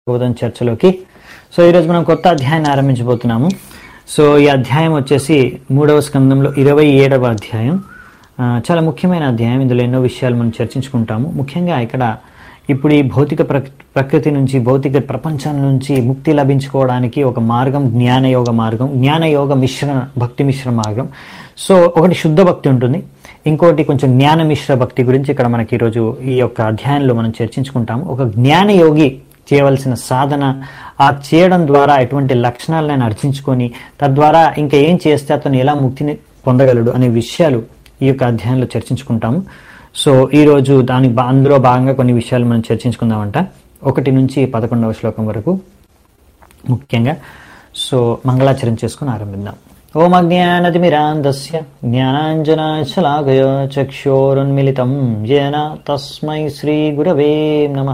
Bhagavatam చర్చలోకి so ఈరోజు మనం కొత్త అధ్యాయాన్ని ఆరంభించబోతున్నాము సో ఈ అధ్యాయం వచ్చేసి మూడవ స్కందంలో ఇరవై ఏడవ అధ్యాయం ఆ, చాలా ముఖ్యమైన అధ్యాయం ఇందులో ఎన్నో విషయాలు మనం చర్చించుకుంటాము ముఖ్యంగా ఇక్కడ ఇప్పుడు ఈ భౌతిక ప్రక్- ప్రకృతి నుంచి భౌతిక ప్రపంచం నుంచి ముక్తి లభించుకోవడానికి ఒక మార్గం జ్ఞానయోగ మార్గం జ్ఞానయోగ మిశ్ర భక్తి మిశ్ర మార్గం సో ఒకటి శుద్ధ భక్తి ఉంటుంది ఇంకోటి కొంచెం జ్ఞాన మిశ్ర భక్తి గురించి ఇక్కడ మనకి ఈరోజు ఈ యొక్క అధ్యాయంలో మనం చర్చించుకుంటాము ఒక జ్ఞానయోగి చేయవలసిన సాధన ఆ చేయడం ద్వారా ఎటువంటి లక్షణాలను ఆయన అర్జించుకొని తద్వారా ఇంకా ఏం చేస్తే అతను ఎలా ముక్తిని పొందగలడు అనే విషయాలు ఈ యొక్క అధ్యాయంలో చర్చించుకుంటాము సో ఈరోజు దానికి బా- అందులో భాగంగా కొన్ని విషయాలు మనం చర్చించుకుందామంట ఒకటి నుంచి పదకొండవ శ్లోకం వరకు ముఖ్యంగా సో మంగళాచరణ చేసుకుని ఆరంభిద్దాం ఓం అజ్ఞానతిమిరాంధస్య జ్ఞానాంజనాశలాఘయ చక్షోరున్మిళితం येन తస్మై శ్రీగురవే నమ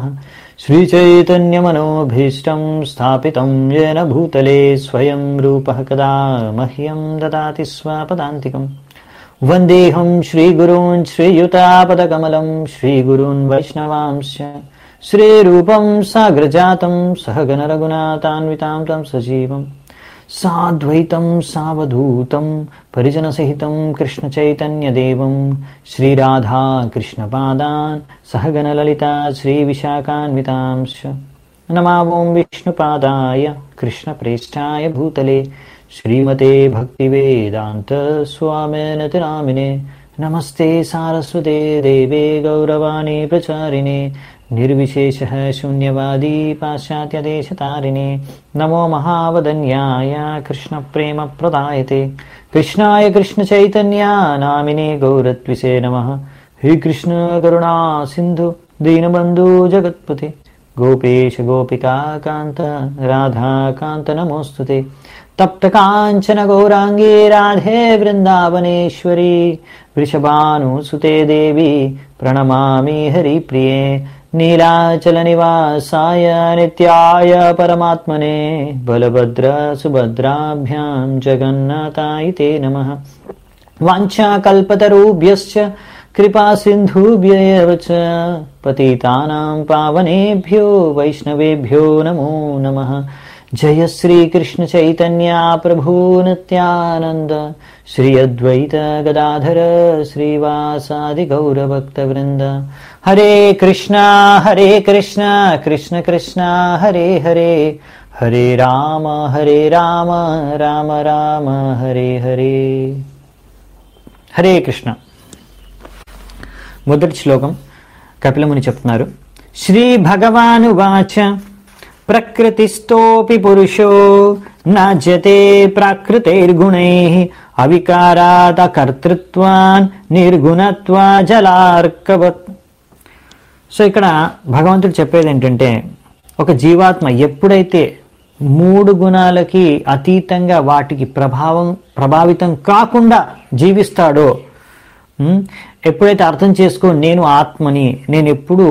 శ్రీచైతన్యమనోభీష్టం స్థాపితం येन భూతలే స్వయం రూపः కదా మహ్యం దదాతి స్వపదాంతికం వందేహం శ్రీగురూన్ శ్రీయుతాపదకమలం శ్రీగురూన్ వైష్ణవాంశ శ్రీరూపం సాగ్రజాతం సహగణ రఘునాథాన్వితాం తం సజీవం సాద్వైతం సావధూతం పరిజనసహితం కృష్ణచైతన్యదేవం శ్రీరాధా కృష్ణపాదాన్ సహగణ లలితా శ్రీవిశాఖాన్వితాంశ నమావోం విష్ణుపాదాయ కృష్ణప్రేష్టాయ భూతలే శ్రీమతే భక్తివేదాంత స్వామినతి నామినే నమస్తే సారస్వతే దేవే గౌరవాణి ప్రచారిణే నిర్విశేష శూన్యవాదీ పాశ్చాత్యదేశతారిణే నమో మహావదన్యాయ కృష్ణ ప్రేమ ప్రదాయతే కృష్ణాయ కృష్ణ చైతన్య నామినే గౌరత్విసే నమ హే కృష్ణ కరుణా సింధు దీనబంధు జగత్పతే గోపేశ గోపికా కాంత రాధాకాంత నమోస్తుతే తప్త కాంచన గౌరాంగే రాధే వృందావనేశ్వరి వృషభానుసుతే దేవి ప్రణమామి హరిప్రియే నీలాచల నివాసాయ నిత్యాయ పరమాత్మనే బలభద్ర సుభద్రాభ్యాం జగన్నాథాయ తే నమః వాञ्छाकल्पतरुभ्यश्च कृपासिन्धुभ्येव च पतितानां पावनेभ्यो वैष्णवेभ्यो नमो नमः जय श्रीकृष्णचैतन्या प्रभु नित्यानन्द श्री अद्वैत गदाधर श्रीवासादिगौरभक्तवृन्द हरे कृष्णा हरे कृष्णा कृष्ण कृष्णा हरे हरे हरे राम हरे राम राम राम हरे हरे హరే కృష్ణ మొదటి శ్లోకం కపిలముని చెప్తున్నారు శ్రీ భగవాను వాచ ప్రకృతిస్థోపి పురుషో నాజ్యతే ప్రాకృతైర్గుణై అవికారాత కర్తృత్వాన్ నిర్గుణత్వా జలార్కవత్ సో ఇక్కడ భగవంతుడు చెప్పేది ఏంటంటే ఒక జీవాత్మ ఎప్పుడైతే మూడు గుణాలకి అతీతంగా వాటికి ప్రభావం ప్రభావితం కాకుండా జీవిస్తాడో ఉమ్, ఎప్పుడైతే అర్థం చేసుకో నేను ఆత్మని నేను ఎప్పుడు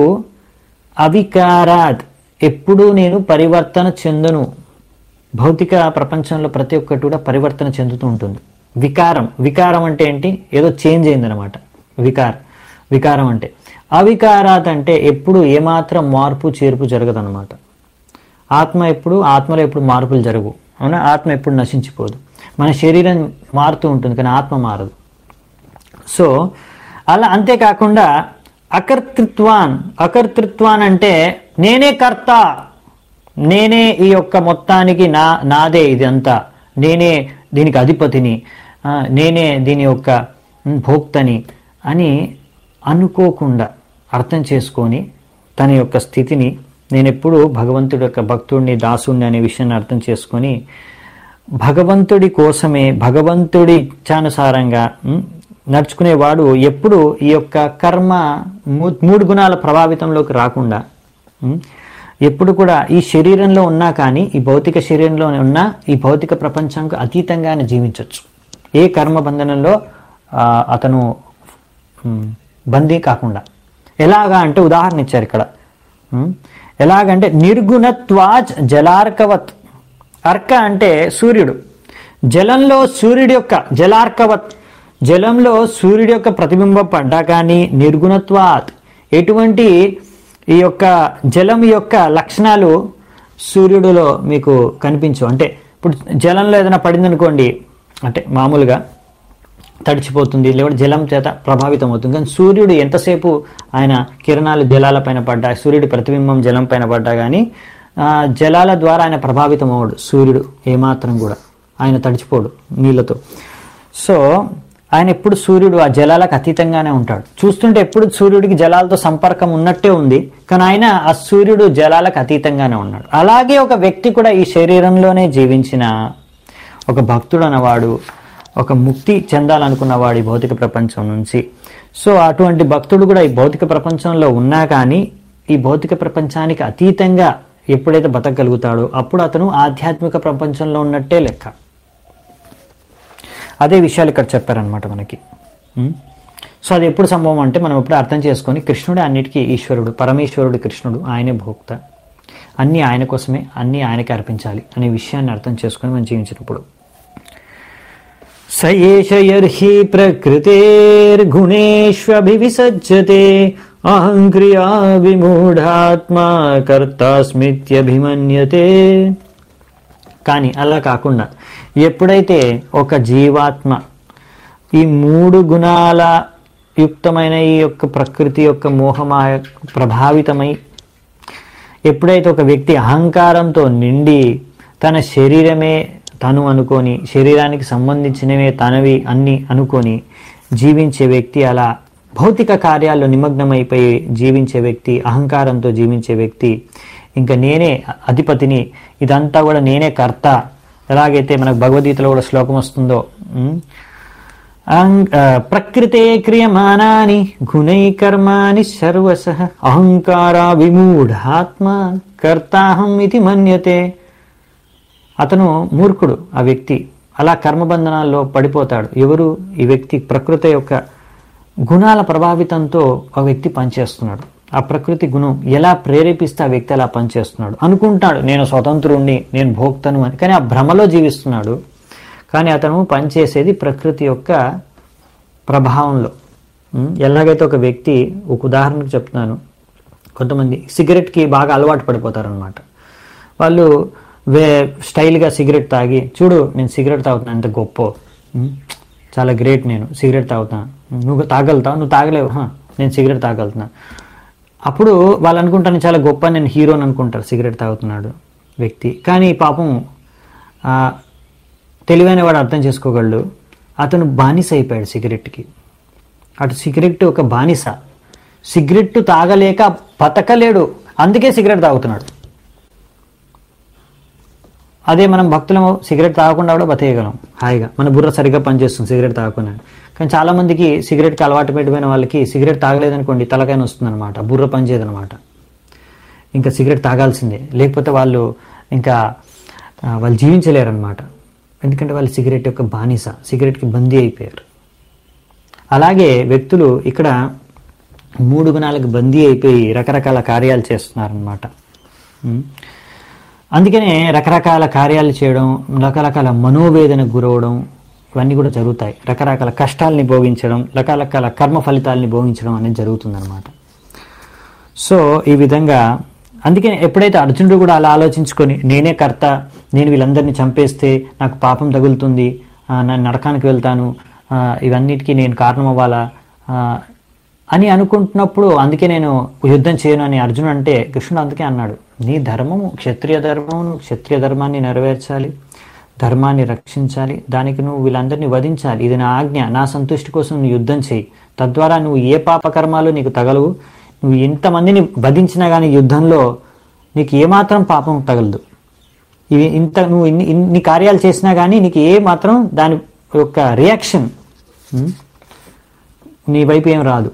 అవికారాత్ ఎప్పుడూ నేను పరివర్తన చెందను భౌతిక ప్రపంచంలో ప్రతి ఒక్కటి కూడా పరివర్తన చెందుతూ ఉంటుంది వికారం వికారం అంటే ఏంటి ఏదో చేంజ్ అయిందనమాట వికార్ వికారం అంటే అవికారాత్ అంటే ఎప్పుడు ఏమాత్రం మార్పు చేర్పు జరగదన్నమాట ఆత్మ ఎప్పుడు ఆత్మలో ఎప్పుడు మార్పులు జరగవు అవునా ఆత్మ ఎప్పుడు నశించిపోదు మన శరీరం మారుతూ ఉంటుంది కానీ ఆత్మ మారదు సో అలా అంతేకాకుండా అకర్తృత్వాన్ అకర్తృత్వాన్ అంటే నేనే కర్త నేనే ఈ యొక్క మొత్తానికి నా నాదే ఇది అంతా నేనే దీనికి అధిపతిని ఆ, నేనే దీని యొక్క ఉమ్, భోక్తని అని అనుకోకుండా అర్థం చేసుకొని తన యొక్క స్థితిని నేను ఎప్పుడు భగవంతుడి యొక్క భక్తుడిని దాసుడిని అనే విషయాన్ని అర్థం చేసుకొని భగవంతుడి కోసమే భగవంతుడి ఇచ్చానుసారంగా ఉమ్, నడుచుకునేవాడు ఎప్పుడు ఈ యొక్క కర్మ మూ- మూడు గుణాల ప్రభావితంలోకి రాకుండా ఉమ్, ఎప్పుడు కూడా ఈ శరీరంలో ఉన్నా కానీ ఈ భౌతిక శరీరంలో ఉన్నా ఈ భౌతిక ప్రపంచానికి అతీతంగానే జీవించవచ్చు ఏ కర్మ బంధనంలో ఆ, అతను ఉమ్, బందీ కాకుండా ఎలాగా అంటే ఉదాహరణ ఇచ్చారు ఇక్కడ ఉమ్, ఎలాగంటే నిర్గుణత్వాజ్ జలార్కవత్ అర్క అంటే సూర్యుడు జలంలో సూర్యుడి యొక్క జలార్కవత్ జలంలో సూర్యుడి యొక్క ప్రతిబింబం పడ్డా కానీ నిర్గుణత్వాత్ ఎటువంటి ఈ యొక్క జలం యొక్క లక్షణాలు సూర్యుడిలో మీకు కనిపించవు అంటే ఇప్పుడు జలంలో ఏదైనా పడింది అనుకోండి అంటే మామూలుగా తడిచిపోతుంది లేకపోతే జలం చేత ప్రభావితం అవుతుంది కానీ సూర్యుడు ఎంతసేపు ఆయన కిరణాలు జలాల పైన పడ్డా సూర్యుడి ప్రతిబింబం జలం పైన పడ్డా కానీ ఆ, జలాల ద్వారా ఆయన ప్రభావితం అవ్వడు సూర్యుడు ఏమాత్రం కూడా ఆయన తడిచిపోడు నీళ్ళతో సో ఆయన ఎప్పుడు సూర్యుడు ఆ జలాలకు అతీతంగానే ఉంటాడు చూస్తుంటే ఎప్పుడు సూర్యుడికి జలాలతో సంపర్కం ఉన్నట్టే ఉంది కానీ ఆయన ఆ సూర్యుడు జలాలకు అతీతంగానే ఉన్నాడు అలాగే ఒక వ్యక్తి కూడా ఈ శరీరంలోనే జీవించిన ఒక భక్తుడు అన్నవాడు ఒక ముక్తి చెందాలనుకున్నవాడు ఈ భౌతిక ప్రపంచం నుంచి సో అటువంటి భక్తుడు కూడా ఈ భౌతిక ప్రపంచంలో ఉన్నా కానీ ఈ భౌతిక ప్రపంచానికి అతీతంగా ఎప్పుడైతే బతకగలుగుతాడో అప్పుడు అతను ఆధ్యాత్మిక ప్రపంచంలో ఉన్నట్టే లెక్క అదే విషయాలు ఇక్కడ చెప్పారనమాట మనకి ఉం? సో అది ఎప్పుడు సంభవం అంటే మనం ఎప్పుడు అర్థం చేసుకొని కృష్ణుడే అన్నిటికీ ఈశ్వరుడు పరమేశ్వరుడు కృష్ణుడు ఆయనే భోక్త అన్నీ ఆయన కోసమే అన్నీ ఆయనకి అర్పించాలి అనే విషయాన్ని అర్థం చేసుకొని మనం జీవించినప్పుడు స ఏష యర్హి ప్రకృతేర్గుణేష్వభివిసజ్జతే అహం క్రియా విమూఢాత్మా కర్తాస్మిత్యభిమన్యతే కానీ అలా కాకుండా ఎప్పుడైతే ఒక జీవాత్మ ఈ మూడు గుణాల యుక్తమైన ఈ యొక్క ప్రకృతి యొక్క మోహమాయ ప్రభావితమై ఎప్పుడైతే ఒక వ్యక్తి అహంకారంతో నిండి తన శరీరమే తను అనుకొని శరీరానికి సంబంధించినవే తనవి అన్ని అనుకొని జీవించే వ్యక్తి అలా భౌతిక కార్యాల్లో నిమగ్నమైపోయి జీవించే వ్యక్తి అహంకారంతో జీవించే వ్యక్తి ఇంకా నేనే అధిపతిని ఇదంతా కూడా నేనే కర్త ఎలాగైతే మనకు భగవద్గీతలో కూడా శ్లోకం వస్తుందో ఉమ్, అహం- ఆ, ప్రకృతే క్రియమానాని గుణై కర్మాని సర్వస అహంకార విమూఢాత్మ కర్తాహం ఇది మన్యతే అతను మూర్ఖుడు ఆ వ్యక్తి అలా కర్మబంధనాల్లో పడిపోతాడు ఎవరు ఈ వ్యక్తి ప్రకృతి యొక్క గుణాల ప్రభావితంతో ఆ వ్యక్తి పనిచేస్తున్నాడు ఆ ప్రకృతి గుణం ఎలా ప్రేరేపిస్తే ఆ వ్యక్తి అలా పనిచేస్తున్నాడు అనుకుంటాడు నేను స్వతంత్రుణ్ణి నేను భోక్తను అని కానీ ఆ భ్రమలో జీవిస్తున్నాడు కానీ అతను పనిచేసేది ప్రకృతి యొక్క ప్రభావంలో ఉం? ఎలాగైతే ఒక వ్యక్తి ఒక ఉదాహరణకు చెప్తున్నాను కొంతమంది సిగరెట్కి బాగా అలవాటు పడిపోతారనమాట వాళ్ళు వే స్టైల్గా సిగరెట్ తాగి చూడు నేను సిగరెట్ తాగుతున్నాను ఎంత గొప్ప ఉం? చాలా గ్రేట్ నేను సిగరెట్ తాగుతాను నువ్వు తాగలుగుతావు నువ్వు తాగలేవు "హా, నేను సిగరెట్ తాగలుగుతున్నా అప్పుడు వాళ్ళు అనుకుంటాను చాలా గొప్ప నేను హీరోని అనుకుంటారు సిగరెట్ తాగుతున్నాడు వ్యక్తి కానీ పాపం ఆ, తెలివైన వాడు అర్థం చేసుకోగలడు అతను బానిస అయిపోయాడు సిగరెట్కి అటు సిగరెట్ ఒక బానిస సిగరెట్ తాగలేక బతకలేడు అందుకే సిగరెట్ తాగుతున్నాడు అదే మనం భక్తులము సిగరెట్ తాగకుండా కూడా బతకగలం హాయిగా మన బుర్ర సరిగ్గా పనిచేస్తుంది సిగరెట్ తాగకుండా కానీ చాలా మందికి సిగరెట్కి అలవాటు పెట్టిపోయిన వాళ్ళకి సిగరెట్ తాగలేదనుకోండి తలకాయ వస్తుందన్నమాట బుర్ర పనిచేయదనమాట ఇంకా సిగరెట్ తాగాల్సిందే లేకపోతే వాళ్ళు ఇంకా ఆ, వాళ్ళు జీవించలేరన్నమాట ఎందుకంటే వాళ్ళు సిగరెట్ యొక్క బానిస సిగరెట్కి బందీ అయిపోయారు అలాగే వ్యక్తులు ఇక్కడ మూడు గుణాలకు బందీ అయిపోయి రకరకాల కార్యాలు చేస్తున్నారనమాట అందుకనే రకరకాల కార్యాలు చేయడం రకరకాల మనోవేదనకు గురవడం ఇవన్నీ కూడా జరుగుతాయి రకరకాల కష్టాలని భోగించడం రకరకాల కర్మ ఫలితాలని భోగించడం అనేది జరుగుతుందన్నమాట సో ఈ విధంగా అందుకే ఎప్పుడైతే అర్జునుడు కూడా అలా ఆలోచించుకొని నేనే కర్త నేను వీళ్ళందరినీ చంపేస్తే నాకు పాపం తగులుతుంది ఆ, నేను నరకానికి వెళ్తాను ఆ, ఇవన్నిటికీ నేను కారణం అవ్వాలా ఆ, అని అనుకుంటున్నప్పుడు అందుకే నేను యుద్ధం చేయను అని అర్జునుడు అంటే కృష్ణుడు అందుకే అన్నాడు నీ ధర్మము క్షత్రియ ధర్మమును క్షత్రియ ధర్మాన్ని నెరవేర్చాలి ధర్మాన్ని రక్షించాలి దానికి నువ్వు వీళ్ళందరినీ వధించాలి ఇది నా ఆజ్ఞ నా సంతుష్టి కోసం నువ్వు యుద్ధం చేయి తద్వారా నువ్వు ఏ పాపకర్మాలు నీకు తగలవు నువ్వు ఎంతమందిని వధించినా కానీ యుద్ధంలో నీకు ఏమాత్రం పాపం తగలదు ఇవి ఇంత నువ్వు ఇన్ని ఇన్ని కార్యాలు చేసినా కానీ నీకు ఏ మాత్రం దాని యొక్క రియాక్షన్ ఉం, నీ వైపు ఏం రాదు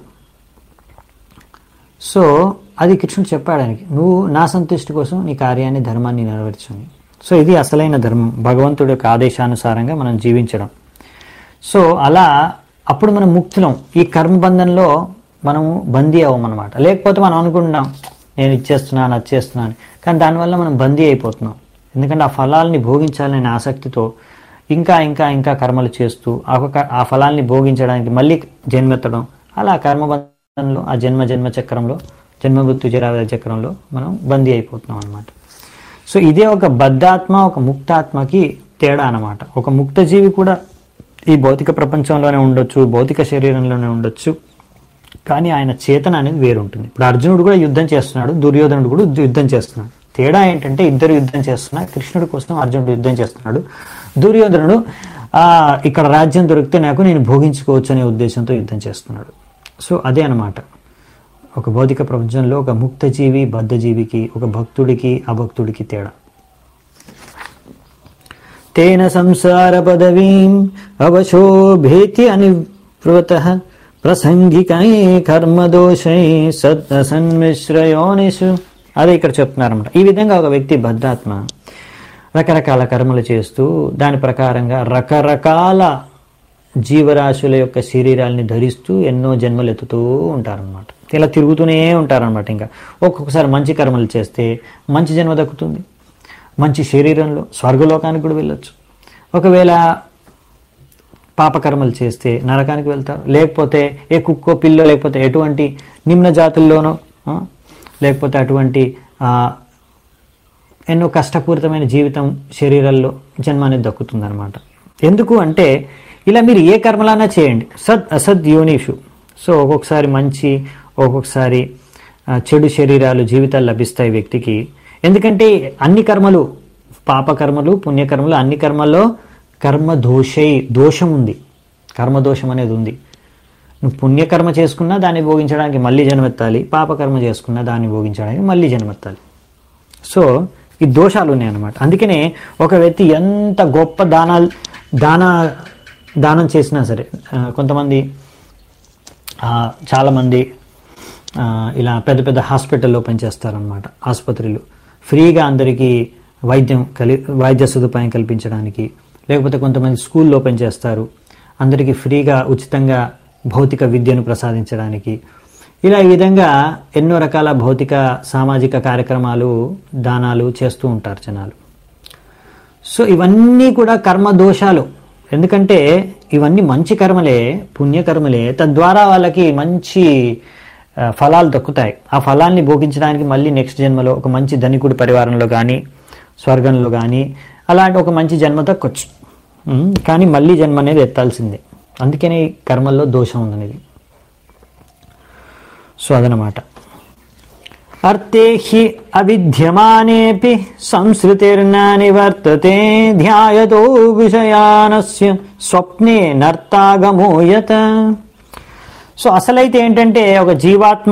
సో అది కృష్ణుడు చెప్పాడు ఆయనకి నువ్వు నా సంతుష్టి కోసం నీ కార్యాన్ని ధర్మాన్ని నెరవేర్చని సో ఇది అసలైన ధర్మం భగవంతుడి యొక్క ఆదేశానుసారంగా మనం జీవించడం సో అలా అప్పుడు మనం ముక్తులం ఈ కర్మబంధంలో మనము బందీ అవ్వమన్నమాట లేకపోతే మనం అనుకుంటున్నాం నేను ఇచ్చేస్తున్నాను అది చేస్తున్నాను కానీ దానివల్ల మనం బందీ అయిపోతున్నాం ఎందుకంటే ఆ ఫలాల్ని భోగించాలనే ఆసక్తితో ఇంకా ఇంకా ఇంకా కర్మలు చేస్తూ ఆ ఒక- ఆ ఫలాల్ని భోగించడానికి మళ్ళీ జన్మెత్తడం అలా కర్మబంధంలో ఆ జన్మ జన్మ చక్రంలో జన్మ మృత్యు జరావ్యాధి చక్రంలో మనం బందీ అయిపోతున్నాం అనమాట సో ఇదే ఒక బద్ధాత్మ ఒక ముక్తాత్మకి తేడా అన్నమాట ఒక ముక్త జీవి కూడా ఈ భౌతిక ప్రపంచంలోనే ఉండొచ్చు భౌతిక శరీరంలోనే ఉండొచ్చు కానీ ఆయన చేతన అనేది వేరుంటుంది ఇప్పుడు అర్జునుడు కూడా యుద్ధం చేస్తున్నాడు దుర్యోధనుడు కూడా యుద్ధం చేస్తున్నాడు తేడా ఏంటంటే ఇద్దరు యుద్ధం చేస్తున్నారు కృష్ణుడి కోసం అర్జునుడు యుద్ధం చేస్తున్నాడు దుర్యోధనుడు ఆ, ఇక్కడ రాజ్యం దొరికితే నాకు నేను భోగించుకోవచ్చు అనే ఉద్దేశంతో యుద్ధం చేస్తున్నాడు సో అదే అన్నమాట ఒక భౌతిక ప్రపంచంలో ఒక ముక్త జీవి బద్ధజీవికి ఒక భక్తుడికి అభక్తుడికి తేడా తేన సంసార పదవీం అవశోభేతి అనివృత ప్రసంగికై కర్మదోషై సన్మిశ్రయోనిషు అదే ఇక్కడ చెప్తున్నారన్నమాట ఈ విధంగా ఒక వ్యక్తి బద్ధాత్మ రకరకాల కర్మలు చేస్తూ దాని ప్రకారంగా రకరకాల జీవరాశుల యొక్క శరీరాల్ని ధరిస్తూ ఎన్నో జన్మలు ఎత్తుతూ ఉంటారనమాట ఇలా తిరుగుతూనే ఉంటారనమాట ఇంకా ఒక్కొక్కసారి మంచి కర్మలు చేస్తే మంచి జన్మ దక్కుతుంది మంచి శరీరంలో స్వర్గలోకానికి కూడా వెళ్ళొచ్చు ఒకవేళ పాపకర్మలు చేస్తే నరకానికి వెళ్తారు లేకపోతే ఏ కుక్కో పిల్లో లేకపోతే ఎటువంటి నిమ్న జాతుల్లోనో ఆ, లేకపోతే అటువంటి ఆ, ఎన్నో కష్టపూరితమైన జీవితం శరీరాల్లో జన్మ అనేది దక్కుతుందన్నమాట ఎందుకు అంటే ఇలా మీరు ఏ కర్మలైనా చేయండి సద్ అసద్ యోనిషు సో ఒక్కొక్కసారి మంచి ఒక్కొక్కసారి ఆ, చెడు శరీరాలు జీవితాలు లభిస్తాయి వ్యక్తికి ఎందుకంటే అన్ని కర్మలు పాపకర్మలు పుణ్యకర్మలు అన్ని కర్మల్లో కర్మ దోషై దోషం ఉంది కర్మదోషం అనేది ఉంది నువ్వు పుణ్యకర్మ చేసుకున్నా దాన్ని భోగించడానికి మళ్ళీ జన్మెత్తాలి పాపకర్మ చేసుకున్నా దాన్ని భోగించడానికి మళ్ళీ జన్మెత్తాలి సో ఈ దోషాలు ఉన్నాయన్నమాట అందుకనే ఒక వ్యక్తి ఎంత గొప్ప దానాలు దాన దానం చేసినా సరే ఆ, కొంతమంది ఆ, చాలామంది ఆ, ఇలా పెద్ద పెద్ద హాస్పిటల్లో పనిచేస్తారనమాట ఆసుపత్రులు ఫ్రీగా అందరికీ వైద్యం కలి వైద్య సదుపాయం కల్పించడానికి లేకపోతే కొంతమంది స్కూల్లో పనిచేస్తారు అందరికీ ఫ్రీగా ఉచితంగా భౌతిక విద్యను ప్రసాదించడానికి ఇలా ఈ విధంగా ఎన్నో రకాల భౌతిక సామాజిక కార్యక్రమాలు దానాలు చేస్తూ ఉంటారు జనాలు సో ఇవన్నీ కూడా కర్మ దోషాలు ఎందుకంటే ఇవన్నీ మంచి కర్మలే పుణ్యకర్మలే తద్వారా వాళ్ళకి మంచి ఆ, ఫలాలు దక్కుతాయి ఆ ఫలాల్ని భోగించడానికి మళ్ళీ నెక్స్ట్ జన్మలో ఒక మంచి ధనికుడి పరివారంలో కానీ స్వర్గంలో కానీ అలాంటి ఒక మంచి జన్మ దక్కొచ్చు ఉమ్, కానీ మళ్ళీ జన్మ అనేది ఎత్తాల్సిందే అందుకనే ఈ కర్మల్లో దోషం ఉందనేది సో అదనమాట అర్థే హి అవిద్యమానేపి సంస్కృతిర్న నివర్తతే ధ్యాయతో విషయానస్య స్వప్నే నర్తాగమోయత సో అసలైతే ఏంటంటే ఒక జీవాత్మ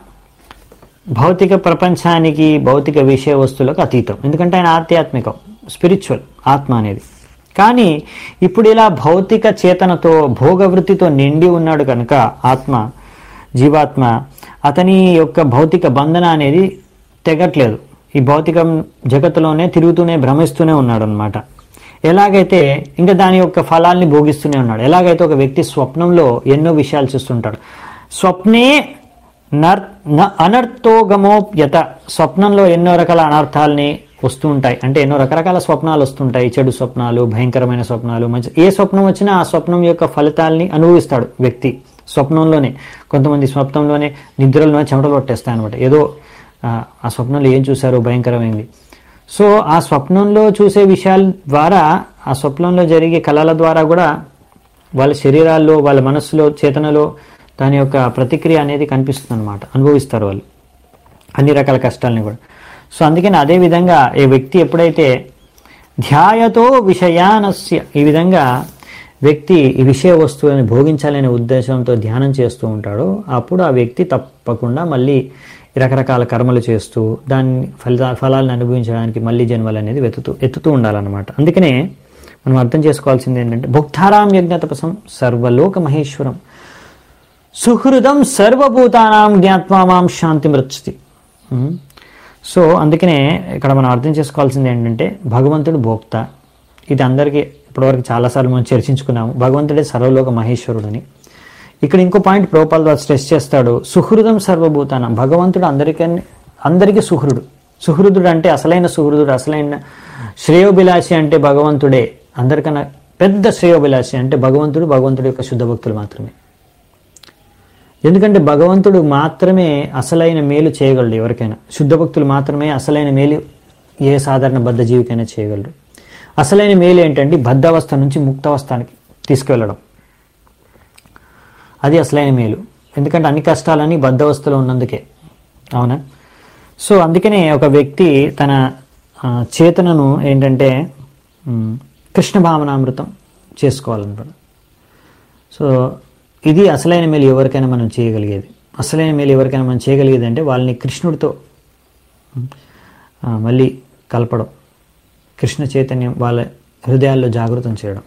భౌతిక ప్రపంచానికి భౌతిక విషయ వస్తువులకు అతీతం ఎందుకంటే ఆయన ఆధ్యాత్మికం స్పిరిచువల్ ఆత్మ అనేది కానీ ఇప్పుడు ఇలా భౌతిక చేతనతో భోగవృత్తితో నిండి ఉన్నాడు కనుక ఆత్మ జీవాత్మ అతని యొక్క భౌతిక బంధన అనేది తెగట్లేదు ఈ భౌతికం జగత్తులోనే తిరుగుతూనే భ్రమిస్తూనే ఉన్నాడు అనమాట ఎలాగైతే ఇంకా దాని యొక్క ఫలాల్ని భోగిస్తూనే ఉన్నాడు ఎలాగైతే ఒక వ్యక్తి స్వప్నంలో ఎన్నో విషయాలు చూస్తుంటాడు స్వప్నే నర్ న అనర్థోగమోప్యత స్వప్నంలో ఎన్నో రకాల అనర్థాలని వస్తూ ఉంటాయి అంటే ఎన్నో రకరకాల స్వప్నాలు వస్తుంటాయి చెడు స్వప్నాలు భయంకరమైన స్వప్నాలు మంచి ఏ స్వప్నం వచ్చినా ఆ స్వప్నం యొక్క ఫలితాల్ని అనుభవిస్తాడు వ్యక్తి స్వప్నంలోనే కొంతమంది స్వప్నంలోనే నిద్రలోనే చెమటలు పట్టేస్తాయి అనమాట ఏదో ఆ, ఆ స్వప్నంలో ఏం చూశారో భయంకరమైంది సో ఆ స్వప్నంలో చూసే విషయాల ద్వారా ఆ స్వప్నంలో జరిగే కళల ద్వారా కూడా వాళ్ళ శరీరాల్లో వాళ్ళ మనస్సులో చేతనలో దాని యొక్క ప్రతిక్రియ అనేది కనిపిస్తుంది అనమాట అనుభవిస్తారు వాళ్ళు అన్ని రకాల కష్టాలని కూడా సో అందుకని అదే విధంగా ఈ వ్యక్తి ఎప్పుడైతే ధ్యాయతో విషయానస్య ఈ విధంగా వ్యక్తి ఈ విషయ వస్తువులను భోగించాలనే ఉద్దేశంతో ధ్యానం చేస్తూ ఉంటాడో అప్పుడు ఆ వ్యక్తి తప్పకుండా మళ్ళీ రకరకాల కర్మలు చేస్తూ దాని ఫలిత ఫలాలను అనుభవించడానికి మళ్ళీ జన్మలు అనేది వెతుతూ ఎత్తుతూ ఉండాలన్నమాట అందుకనే మనం అర్థం చేసుకోవాల్సింది ఏంటంటే భుక్తారాం యజ్ఞ తపసం సర్వలోక మహేశ్వరం సుహృదం సర్వభూతానాం జ్ఞాత్వా మాం శాంతి మృచ్చుతి సో అందుకనే ఇక్కడ మనం అర్థం చేసుకోవాల్సింది ఏంటంటే భగవంతుడు భోక్త ఇది అందరికీ ఇప్పటివరకు చాలాసార్లు మనం చర్చించుకున్నాము భగవంతుడే సర్వలోక మహేశ్వరుడని ఇక్కడ ఇంకో పాయింట్ ప్రోపాల్ ద్వారా స్ట్రెస్ చేస్తాడు సుహృదం సర్వభూతానం భగవంతుడు అందరికీ అందరికీ సుహృడు సుహృదుడు అంటే అసలైన సుహృదుడు అసలైన శ్రేయోభిలాషి అంటే భగవంతుడే అందరికన్నా పెద్ద శ్రేయోభిలాషి అంటే భగవంతుడు భగవంతుడి యొక్క శుద్ధ భక్తులు మాత్రమే ఎందుకంటే భగవంతుడు మాత్రమే అసలైన మేలు చేయగలడు ఎవరికైనా శుద్ధ భక్తులు మాత్రమే అసలైన మేలు ఏ సాధారణ బద్ధ జీవికైనా చేయగలరు అసలైన మేలు ఏంటంటే బద్ధావస్థ నుంచి ముక్తావస్థానికి తీసుకువెళ్ళడం అది అసలైన మేలు ఎందుకంటే అన్ని కష్టాలని బద్ధవస్థలో ఉన్నందుకే అవునా సో అందుకనే ఒక వ్యక్తి తన ఆ, చేతనను ఏంటంటే ఉమ్, కృష్ణ భావనామృతం చేసుకోవాలన్నమాట సో ఇది అసలైన మేలు ఎవరికైనా మనం చేయగలిగేది అసలైన మేలు ఎవరికైనా మనం చేయగలిగేది అంటే వాళ్ళని కృష్ణుడితో ఆ, మళ్ళీ కలపడం కృష్ణ చైతన్యం వాళ్ళ హృదయాల్లో జాగృతం చేయడం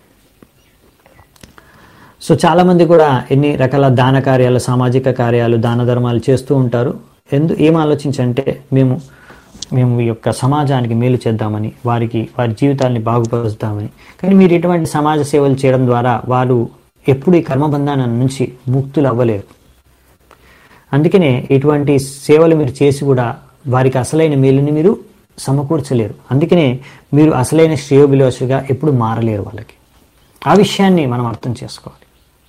సో చాలామంది కూడా ఎన్ని రకాల దాన కార్యాలు సామాజిక కార్యాలు దాన ధర్మాలు చేస్తూ ఉంటారు ఎందు ఏం ఆలోచించంటే మేము మేము ఈ యొక్క సమాజానికి మేలు చేద్దామని వారికి వారి జీవితాన్ని బాగుపరుస్తామని కానీ మీరు ఇటువంటి సమాజ సేవలు చేయడం ద్వారా వారు ఎప్పుడు ఈ కర్మబంధాల నుంచి ముక్తులు అవ్వలేరు అందుకనే ఇటువంటి సేవలు మీరు చేసి కూడా వారికి అసలైన మేలుని మీరు సమకూర్చలేరు అందుకనే మీరు అసలైన శ్రేయోభిలాషిగా ఎప్పుడు మారలేరు వాళ్ళకి ఆ విషయాన్ని మనం అర్థం చేసుకోవాలి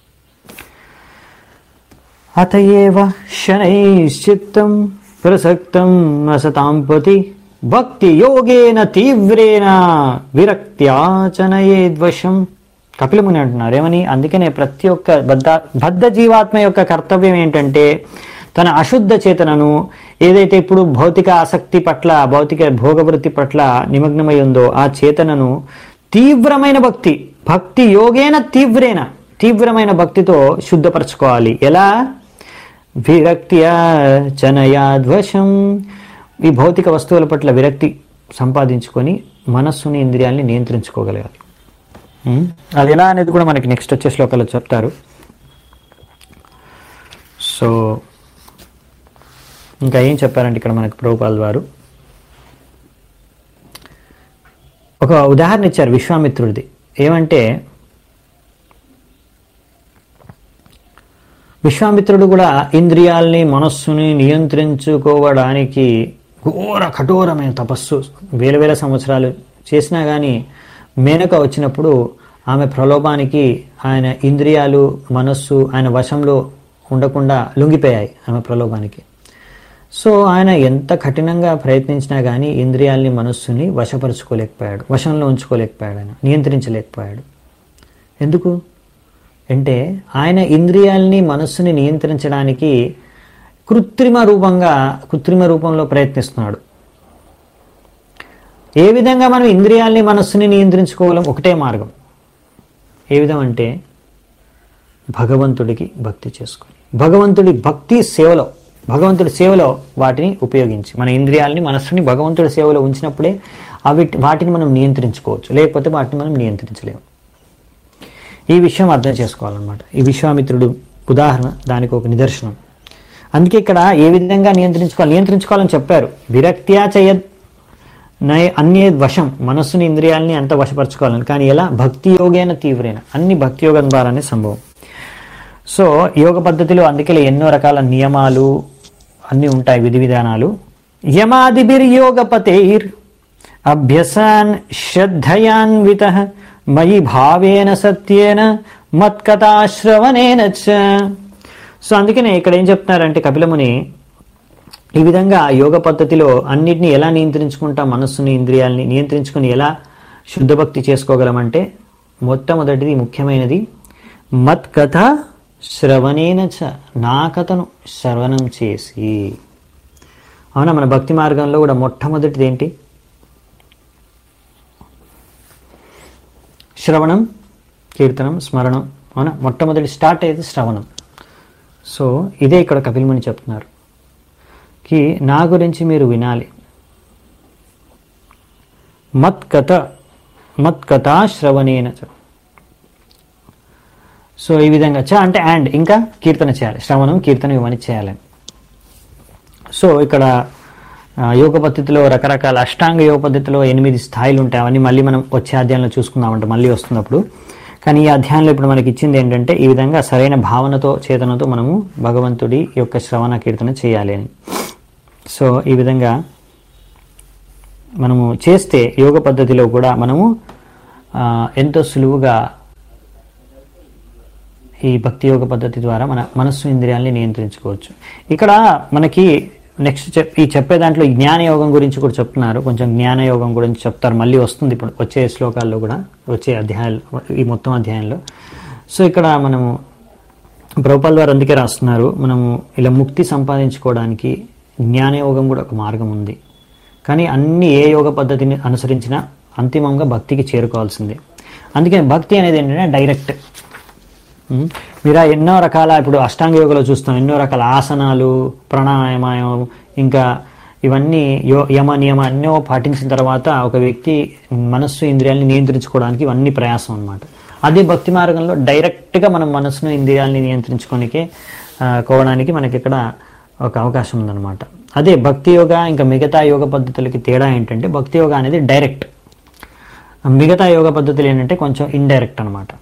అతయేవ శనైశ్చిత్తం ప్రసక్తం అసతాంపతి భక్తి యోగేన తీవ్రేణ విరక్త్యాచనయేద్వశం కపిలముని అంటున్నారు ఏమని అందుకనే ప్రతి ఒక్క బద్ధ బద్ధ జీవాత్మ యొక్క కర్తవ్యం ఏంటంటే తన అశుద్ధ చేతనను ఏదైతే ఇప్పుడు భౌతిక ఆసక్తి పట్ల భౌతిక భోగవృత్తి పట్ల నిమగ్నమై ఉందో ఆ చేతనను తీవ్రమైన భక్తి భక్తి యోగేన తీవ్రేన తీవ్రమైన భక్తితో శుద్ధపరచుకోవాలి ఎలా విరక్త్యా చనయాద్వశం ఈ భౌతిక వస్తువుల పట్ల విరక్తి సంపాదించుకొని మనస్సుని ఇంద్రియాల్ని నియంత్రించుకోగలగాలి ఉం? అది ఎలా అనేది కూడా మనకి నెక్స్ట్ వచ్చే శ్లోకాల్లో చెప్తారు సో ఇంకా ఏం చెప్పారంటే ఇక్కడ మనకి ప్రభుపాల్ వారు ఒక ఉదాహరణ ఇచ్చారు విశ్వామిత్రుడిది ఏమంటే విశ్వామిత్రుడు కూడా ఇంద్రియాల్ని మనస్సుని నియంత్రించుకోవడానికి ఘోర కఠోరమైన తపస్సు వేల వేల సంవత్సరాలు చేసినా కానీ మేనక వచ్చినప్పుడు ఆమె ప్రలోభానికి ఆయన ఇంద్రియాలు మనస్సు ఆయన వశంలో ఉండకుండా లొంగిపోయాయి ఆమె ప్రలోభానికి సో ఆయన ఎంత కఠినంగా ప్రయత్నించినా కానీ ఇంద్రియాల్ని మనస్సుని వశపరుచుకోలేకపోయాడు వశంలో ఉంచుకోలేకపోయాడు ఆయన నియంత్రించలేకపోయాడు ఎందుకు అంటే ఆయన ఇంద్రియాల్ని మనస్సుని నియంత్రించడానికి కృత్రిమ రూపంగా కృత్రిమ రూపంలో ప్రయత్నిస్తున్నాడు ఏ విధంగా మనం ఇంద్రియాల్ని మనస్సుని నియంత్రించుకోగలం ఒకటే మార్గం ఏ విధం అంటే భగవంతుడికి భక్తి చేసుకొని భగవంతుడి భక్తి సేవలో భగవంతుడి సేవలో వాటిని ఉపయోగించి మన ఇంద్రియాలని మనస్సుని భగవంతుడి సేవలో ఉంచినప్పుడే అవి వాటిని మనం నియంత్రించుకోవచ్చు లేకపోతే వాటిని మనం నియంత్రించలేము ఈ విషయం అర్థం చేసుకోవాలన్నమాట ఈ విశ్వామిత్రుడు ఉదాహరణ దానికి ఒక నిదర్శనం అందుకే ఇక్కడ ఏ విధంగా నియంత్రించుకోవాలి నియంత్రించుకోవాలని చెప్పారు విరక్త్యా చేయ నయ అన్య వశం మనస్సుని ఇంద్రియాలని అంత వశపరచుకోవాలని కానీ ఎలా భక్తి యోగైన తీవ్రైన అన్ని భక్తి యోగం ద్వారానే సంభవం సో యోగ పద్ధతిలో అందుకే ఎన్నో రకాల నియమాలు అన్నీ ఉంటాయి విధి విధానాలు యమాదిభిర్యోగపతైర్ అభ్యసాన్ శ్రద్ధయాన్విత మయి భావేన సత్యేన మత్కథాశ్రవణేన చ సో అందుకనే ఇక్కడ ఏం చెప్తున్నారంటే కపిలముని ఈ విధంగా యోగ పద్ధతిలో అన్నిటిని ఎలా నియంత్రించుకుంటాం మనస్సుని ఇంద్రియాలని నియంత్రించుకుని ఎలా శుద్ధ భక్తి చేసుకోగలమంటే మొట్టమొదటిది ముఖ్యమైనది మత్ కథ శ్రవణేన చ నా కథను శ్రవణం చేసి అవునా మన భక్తి మార్గంలో కూడా మొట్టమొదటిది ఏంటి శ్రవణం కీర్తనం స్మరణం అవునా మొట్టమొదటి స్టార్ట్ అయ్యేది శ్రవణం సో ఇదే ఇక్కడ కపిల్ముని చెప్తున్నారు కి నా గురించి మీరు వినాలి మత్ కథ మత్ కథా శ్రవణేన చ సో ఈ విధంగా చ అంటే అండ్ ఇంకా కీర్తన చేయాలి శ్రవణం కీర్తన ఇవన్నీ చేయాలని సో ఇక్కడ ఆ, యోగ పద్ధతిలో రకరకాల అష్టాంగ యోగ పద్ధతిలో ఎనిమిది స్థాయిలు ఉంటాయి అవన్నీ మళ్ళీ మనం వచ్చే అధ్యాయంలో చూసుకుందామంటే మళ్ళీ వస్తున్నప్పుడు కానీ ఈ అధ్యాయంలో ఇప్పుడు మనకి ఇచ్చింది ఏంటంటే ఈ విధంగా సరైన భావనతో చేతనతో మనము భగవంతుడి యొక్క శ్రవణ కీర్తన చేయాలి అని సో ఈ విధంగా మనము చేస్తే యోగ పద్ధతిలో కూడా మనము ఆ, ఎంతో సులువుగా ఈ భక్తి యోగ పద్ధతి ద్వారా మన మనస్సు ఇంద్రియాల్ని నియంత్రించుకోవచ్చు ఇక్కడ మనకి నెక్స్ట్ చెప్ ఈ చెప్పే దాంట్లో ఈ జ్ఞాన యోగం గురించి కూడా చెప్తున్నారు కొంచెం జ్ఞాన యోగం గురించి చెప్తారు మళ్ళీ వస్తుంది ఇప్పుడు వచ్చే శ్లోకాల్లో కూడా వచ్చే అధ్యాయాలు ఈ మొత్తం అధ్యాయంలో సో ఇక్కడ మనము ప్రభుపాల్ వారు అందుకే రాస్తున్నారు మనము ఇలా ముక్తి సంపాదించుకోవడానికి జ్ఞానయోగం కూడా ఒక మార్గం ఉంది కానీ అన్ని ఏ యోగ పద్ధతిని అనుసరించినా అంతిమంగా భక్తికి చేరుకోవాల్సిందే అందుకని భక్తి అనేది ఏంటంటే డైరెక్ట్ ఉమ్, మీరు ఆ ఎన్నో రకాల ఇప్పుడు అష్టాంగ యోగలో చూస్తాం ఎన్నో రకాల ఆసనాలు ప్రాణాయామం ఇంకా ఇవన్నీ యో యమ నియమ ఎన్నో పాటించిన తర్వాత ఒక వ్యక్తి మనస్సు ఇంద్రియాలని నియంత్రించుకోవడానికి ఇవన్నీ ప్రయాసం అన్నమాట అదే భక్తి మార్గంలో డైరెక్ట్గా మనం మనస్సును ఇంద్రియాలని నియంత్రించుకోనికి ఆ, కోవడానికి మనకి ఇక్కడ ఒక అవకాశం ఉందన్నమాట అదే భక్తి యోగ ఇంకా మిగతా యోగ పద్ధతులకి తేడా ఏంటంటే భక్తి యోగ అనేది డైరెక్ట్ మిగతా యోగ పద్ధతులు ఏంటంటే కొంచెం ఇండైరెక్ట్ అన్నమాట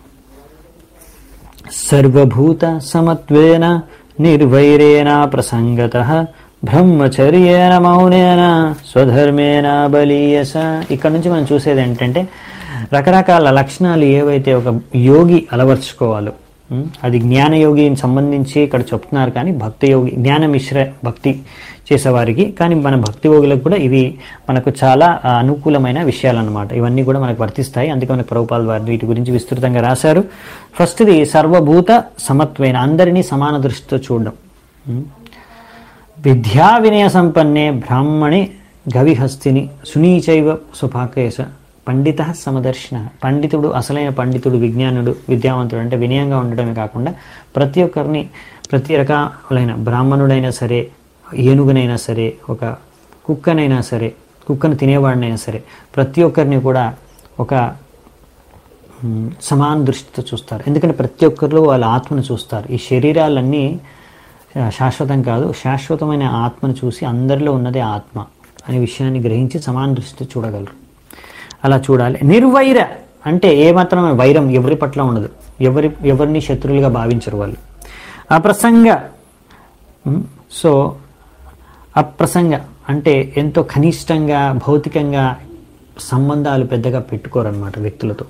సర్వభూత సమత్వేన నిర్వైరేణ ప్రసంగత బ్రహ్మచర్యేణ మౌనేన స్వధర్మేణ బలీయస ఇక్కడ నుంచి మనం చూసేది ఏంటంటే రకరకాల లక్షణాలు ఏవైతే ఒక యోగి అలవర్చుకోవాలో ఉం? అది జ్ఞానయోగిని సంబంధించి ఇక్కడ చెప్తున్నారు కానీ భక్తి యోగి జ్ఞాన మిశ్ర భక్తి చేసేవారికి కానీ మన భక్తి యోగులకు కూడా ఇవి మనకు చాలా ఆ, అనుకూలమైన విషయాలు అన్నమాట ఇవన్నీ కూడా మనకు వర్తిస్తాయి అందుకే మనకు ప్రభుపాల్ వారు వీటి గురించి విస్తృతంగా రాశారు ఫస్ట్ది సర్వభూత సమత్వైన అందరినీ సమాన దృష్టితో చూడడం ఉం? విద్యా వినయ సంపన్నే బ్రాహ్మణి గవిహస్తిని సునీచైవ సుపాకేశ పండిత సమదర్శన పండితుడు అసలైన పండితుడు విజ్ఞానుడు విద్యావంతుడు అంటే వినయంగా ఉండడమే కాకుండా ప్రతి ఒక్కరిని ప్రతి రకాలైన బ్రాహ్మణుడైనా సరే ఏనుగునైనా సరే ఒక కుక్కనైనా సరే కుక్కను తినేవాడినైనా సరే ప్రతి ఒక్కరిని కూడా ఒక మ్, సమాన దృష్టితో చూస్తారు ఎందుకంటే ప్రతి ఒక్కరిలో వాళ్ళ ఆత్మను చూస్తారు ఈ శరీరాలన్నీ ఆ, శాశ్వతం కాదు శాశ్వతమైన ఆత్మను చూసి అందరిలో ఉన్నదే ఆత్మ అనే విషయాన్ని గ్రహించి సమాన దృష్టితో చూడగలరు అలా చూడాలి నిర్వైర అంటే ఏమాత్రం వైరం ఎవరి పట్ల ఉండదు ఎవరి ఎవరిని శత్రువులుగా భావించరు వాళ్ళు అప్రసంగ మ్, సో అప్రసంగ అంటే ఎంతో కనిష్టంగా భౌతికంగా సంబంధాలు పెద్దగా పెట్టుకోరన్నమాట వ్యక్తులతో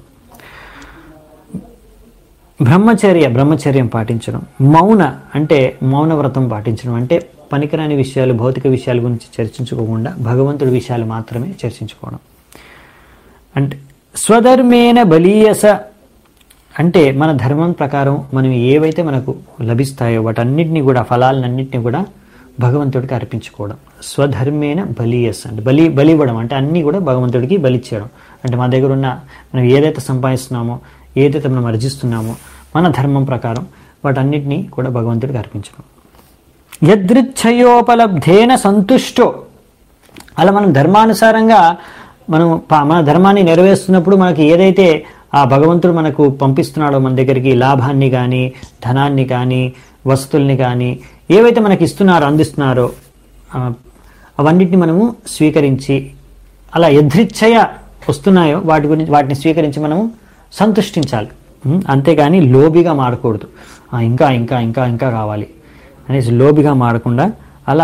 బ్రహ్మచర్య బ్రహ్మచర్యం పాటించడం మౌన అంటే మౌన వ్రతం పాటించడం అంటే పనికిరాని విషయాలు భౌతిక విషయాల గురించి చర్చించుకోకుండా భగవంతుడి విషయాలు మాత్రమే చర్చించుకోవడం అంటే స్వధర్మేన బలీయస అంటే మన ధర్మం ప్రకారం మనం ఏవైతే మనకు లభిస్తాయో వాటన్నిటిని కూడా ఫలాలన్నింటినీ కూడా భగవంతుడికి అర్పించుకోవడం స్వధర్మేన బలీయస్ అంటే బలి బలి ఇవ్వడం అంటే అన్నీ కూడా భగవంతుడికి బలిచ్చేయడం అంటే మన దగ్గర ఉన్న మనం ఏదైతే సంపాదిస్తున్నామో ఏదైతే మనం అర్జిస్తున్నామో మన ధర్మం ప్రకారం వాటన్నిటినీ కూడా భగవంతుడికి అర్పించడం యదృచ్ఛయోపలబ్ధేన సంతుష్టో అలా మనం ధర్మానుసారంగా మనం ప- మన ధర్మాన్ని నెరవేరుస్తున్నప్పుడు మనకి ఏదైతే ఆ భగవంతుడు మనకు పంపిస్తున్నాడో మన దగ్గరికి లాభాన్ని కానీ ధనాన్ని కానీ వస్తువుల్ని కానీ ఏవైతే మనకి ఇస్తున్నారో అందిస్తున్నారో ఆ, అవన్నిటిని మనము స్వీకరించి అలా యదృచ్ఛయ వస్తున్నాయో వాటి గురించి వాటిని స్వీకరించి మనము సంతుష్టించాలి ఉం? అంతేగాని లోబిగా మారకూడదు ఆ, ఇంకా ఇంకా ఇంకా ఇంకా కావాలి అనేసి లోబిగా మారకుండా అలా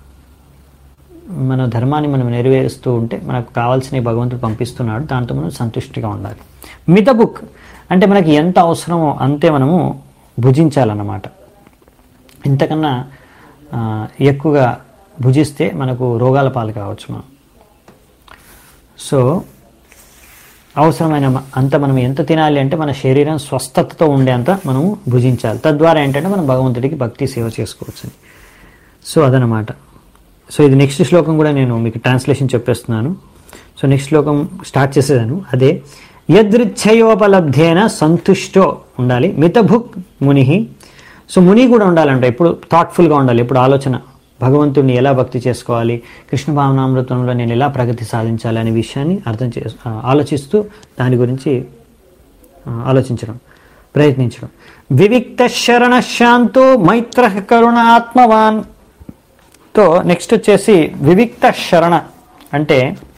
మన ధర్మాన్ని మనం నెరవేరుస్తూ ఉంటే మనకు కావాల్సిన భగవంతుడు పంపిస్తున్నాడు దాంతో మనం సంతుష్టిగా ఉండాలి మిత బుక్ అంటే మనకి ఎంత అవసరమో అంతే మనము భుజించాలన్నమాట ఇంతకన్నా ఆ, ఎక్కువగా భుజిస్తే మనకు రోగాల పాలు కావచ్చు మనం సో అవసరమైన మ- అంత మనం ఎంత తినాలి అంటే మన శరీరం స్వస్థతతో ఉండేంత మనము భుజించాలి తద్వారా ఏంటంటే మనం భగవంతుడికి భక్తి సేవ చేసుకోవచ్చు సో అదనమాట సో ఇది నెక్స్ట్ శ్లోకం కూడా నేను మీకు ట్రాన్స్లేషన్ చెప్పేస్తున్నాను సో నెక్స్ట్ శ్లోకం స్టార్ట్ చేసేదాను అదే యదృచ్ఛయోపలబ్ధేన సంతుష్టో ఉండాలి మితభుక్ ముని సో ముని కూడా ఉండాలంట ఎప్పుడు థాట్ఫుల్గా ఉండాలి ఎప్పుడు ఆలోచన భగవంతుడిని ఎలా భక్తి చేసుకోవాలి కృష్ణ భావనామృతంలో నేను ఎలా ప్రగతి సాధించాలి అనే విషయాన్ని అర్థం చే ఆ, ఆలోచిస్తూ దాని గురించి ఆ, ఆలోచించడం ప్రయత్నించడం వివిక్త శరణ శాంతో మైత్ర కరుణ ఆత్మవాన్ తో నెక్స్ట్ వచ్చేసి వివిక్త శరణ అంటే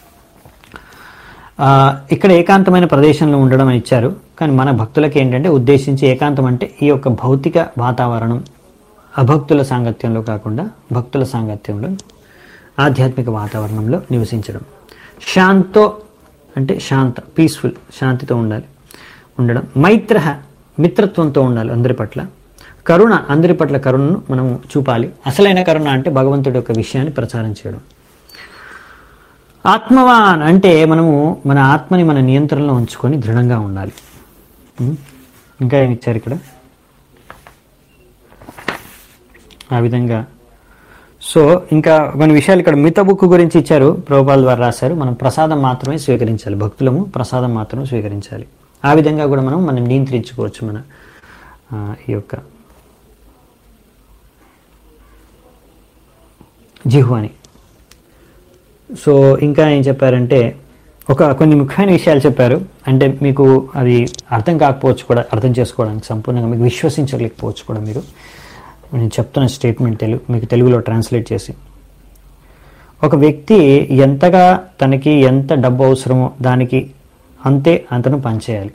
ఆ, ఇక్కడ ఏకాంతమైన ప్రదేశంలో ఉండడం అని ఇచ్చారు కానీ మన భక్తులకి ఏంటంటే ఉద్దేశించి ఏకాంతం అంటే ఈ యొక్క భౌతిక వాతావరణం అభక్తుల సాంగత్యంలో కాకుండా భక్తుల సాంగత్యంలో ఆధ్యాత్మిక వాతావరణంలో నివసించడం శాంతో అంటే శాంత పీస్ఫుల్ శాంతితో ఉండాలి ఉండడం మైత్ర మిత్రత్వంతో ఉండాలి అందరి పట్ల కరుణ అందరి పట్ల కరుణను మనం చూపాలి అసలైన కరుణ అంటే భగవంతుడి యొక్క విషయాన్ని ప్రచారం చేయడం ఆత్మవాన్ అంటే మనము మన ఆత్మని మన నియంత్రణలో ఉంచుకొని దృఢంగా ఉండాలి ఉం? ఇంకా ఏమి ఇచ్చారు ఇక్కడ ఆ విధంగా సో ఇంకా కొన్ని విషయాలు ఇక్కడ మిత బుక్ గురించి ఇచ్చారు ప్రభుపాల్ ద్వారా రాశారు మనం ప్రసాదం మాత్రమే స్వీకరించాలి భక్తులము ప్రసాదం మాత్రమే స్వీకరించాలి ఆ విధంగా కూడా మనం మనం నియంత్రించుకోవచ్చు మన ఆ, ఈ యొక్క జిహ్వాని సో ఇంకా ఏం చెప్పారంటే ఒక కొన్ని ముఖ్యమైన విషయాలు చెప్పారు అంటే మీకు అది అర్థం కాకపోవచ్చు కూడా అర్థం చేసుకోవడానికి సంపూర్ణంగా మీకు విశ్వసించలేకపోవచ్చు కూడా మీరు నేను చెప్తున్న స్టేట్మెంట్ తెలుగు మీకు తెలుగులో ట్రాన్స్లేట్ చేసి ఒక వ్యక్తి ఎంతగా తనకి ఎంత డబ్బు అవసరమో దానికి అంతే అంతను పనిచేయాలి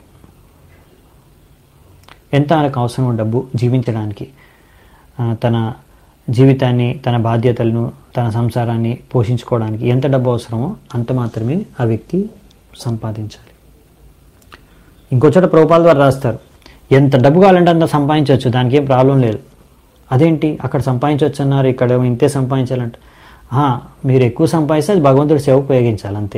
ఎంత ఆయనకు అవసరమో డబ్బు జీవించడానికి ఆ, తన జీవితాన్ని తన బాధ్యతలను తన సంసారాన్ని పోషించుకోవడానికి ఎంత డబ్బు అవసరమో అంత మాత్రమే ఆ వ్యక్తి సంపాదించాలి ఇంకో చోట ప్రభుపాల ద్వారా రాస్తారు ఎంత డబ్బు కావాలంటే అంత సంపాదించవచ్చు దానికి ఏం ప్రాబ్లం లేదు అదేంటి అక్కడ సంపాదించవచ్చు అన్నారు ఇక్కడ ఇంతే సంపాదించాలంట ఆ, మీరు ఎక్కువ సంపాదిస్తే అది భగవంతుడి సేవ ఉపయోగించాలి అంతే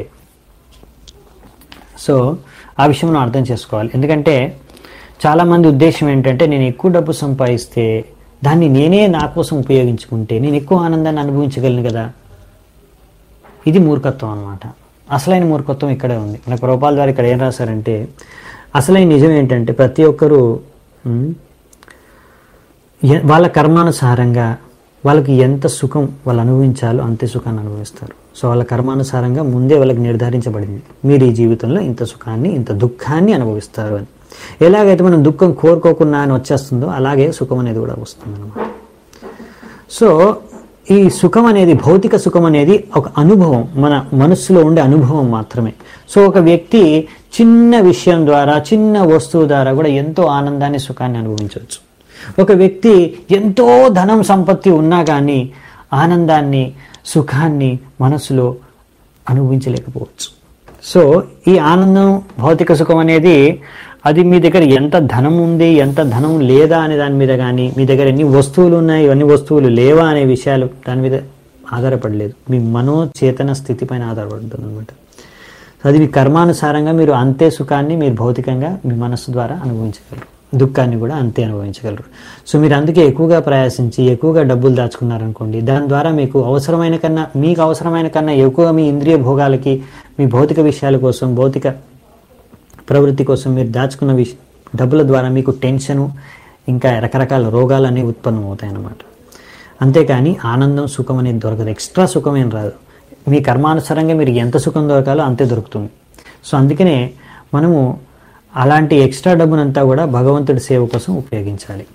సో ఆ విషయం మనం అర్థం చేసుకోవాలి ఎందుకంటే చాలామంది ఉద్దేశం ఏంటంటే నేను ఎక్కువ డబ్బు సంపాదిస్తే దాన్ని నేనే నా కోసం ఉపయోగించుకుంటే నేను ఎక్కువ ఆనందాన్ని అనుభవించగలను కదా ఇది మూర్ఖత్వం అన్నమాట అసలైన మూర్ఖత్వం ఇక్కడే ఉంది మన ప్రభుపాల ద్వారా ఇక్కడ ఏం రాశారంటే అసలైన నిజం ఏంటంటే ప్రతి ఒక్కరూ ఉమ్, ఎ- వాళ్ళ కర్మానుసారంగా వాళ్ళకి ఎంత సుఖం వాళ్ళు అనుభవించాలో అంతే సుఖాన్ని అనుభవిస్తారు సో వాళ్ళ కర్మానుసారంగా ముందే వాళ్ళకి నిర్ధారించబడింది మీరు ఈ జీవితంలో ఇంత సుఖాన్ని ఇంత దుఃఖాన్ని అనుభవిస్తారు అని ఎలాగైతే మనం దుఃఖం కోరుకోకుండా అని వచ్చేస్తుందో అలాగే సుఖం అనేది కూడా వస్తుంది అనమాట సో ఈ సుఖం అనేది భౌతిక సుఖం అనేది ఒక అనుభవం మన మనస్సులో ఉండే అనుభవం మాత్రమే సో ఒక వ్యక్తి చిన్న విషయం ద్వారా చిన్న వస్తువు ద్వారా కూడా ఎంతో ఆనందాన్ని సుఖాన్ని అనుభవించవచ్చు ఒక వ్యక్తి ఎంతో ధనం సంపత్తి ఉన్నా కానీ ఆనందాన్ని సుఖాన్ని మనసులో అనుభవించలేకపోవచ్చు సో ఈ ఆనందం భౌతిక సుఖం అనేది అది మీ దగ్గర ఎంత ధనం ఉంది ఎంత ధనం లేదా అనే దాని మీద కానీ మీ దగ్గర ఎన్ని వస్తువులు ఉన్నాయి ఇవన్నీ వస్తువులు లేవా అనే విషయాలు దాని మీద ఆధారపడలేదు మీ మనోచేతన స్థితి పైన ఆధారపడుతుంది అనమాట అది మీ కర్మానుసారంగా మీరు అంతే సుఖాన్ని మీరు భౌతికంగా మీ మనస్సు ద్వారా అనుభవించగలరు దుఃఖాన్ని కూడా అంతే అనుభవించగలరు సో మీరు అందుకే ఎక్కువగా ప్రయాసించి ఎక్కువగా డబ్బులు దాచుకున్నారనుకోండి దాని ద్వారా మీకు అవసరమైన కన్నా మీకు అవసరమైన కన్నా ఎక్కువ మీ ఇంద్రియ భోగాలకి మీ భౌతిక విషయాల కోసం భౌతిక ప్రవృత్తి కోసం మీరు దాచుకున్న విష డబ్బుల ద్వారా మీకు టెన్షను ఇంకా రకరకాల రోగాలు అనేవి ఉత్పన్నం అవుతాయన్నమాట అంతేకాని ఆనందం సుఖం అనేది దొరకదు ఎక్స్ట్రా సుఖం ఏం రాదు మీ కర్మానుసారంగా మీరు ఎంత సుఖం దొరకాలో అంతే దొరుకుతుంది సో అందుకనే మనము అలాంటి ఎక్స్ట్రా డబ్బునంతా కూడా భగవంతుడి సేవ కోసం ఉపయోగించాలి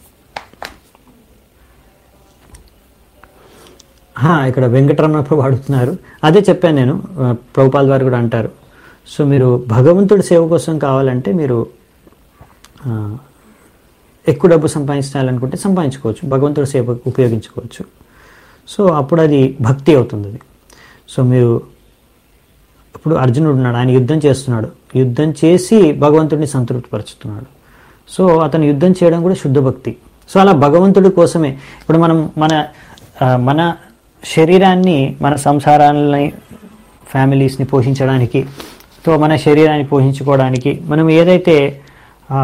ఆ, ఇక్కడ వెంకటరమణ ప్రభు అడుగుతున్నారు అదే చెప్పాను నేను ఆ, ప్రభుపాల్ వారు కూడా అంటారు సో మీరు భగవంతుడి సేవ కోసం కావాలంటే మీరు ఆ, ఎక్కువ డబ్బు సంపాదించాలనుకుంటే సంపాదించుకోవచ్చు భగవంతుడి సేవ ఉపయోగించుకోవచ్చు సో అప్పుడు అది భక్తి అవుతుంది అది సో మీరు ఇప్పుడు అర్జునుడు ఉన్నాడు ఆయన యుద్ధం చేస్తున్నాడు యుద్ధం చేసి భగవంతుడిని సంతృప్తిపరుచుతున్నాడు సో అతను యుద్ధం చేయడం కూడా శుద్ధ భక్తి సో అలా భగవంతుడి కోసమే ఇప్పుడు మనం మన ఆ, మన శరీరాన్ని మన సంసారాలని ఫ్యామిలీస్ని పోషించడానికి సో మన శరీరాన్ని పోషించుకోవడానికి మనం ఏదైతే ఆ,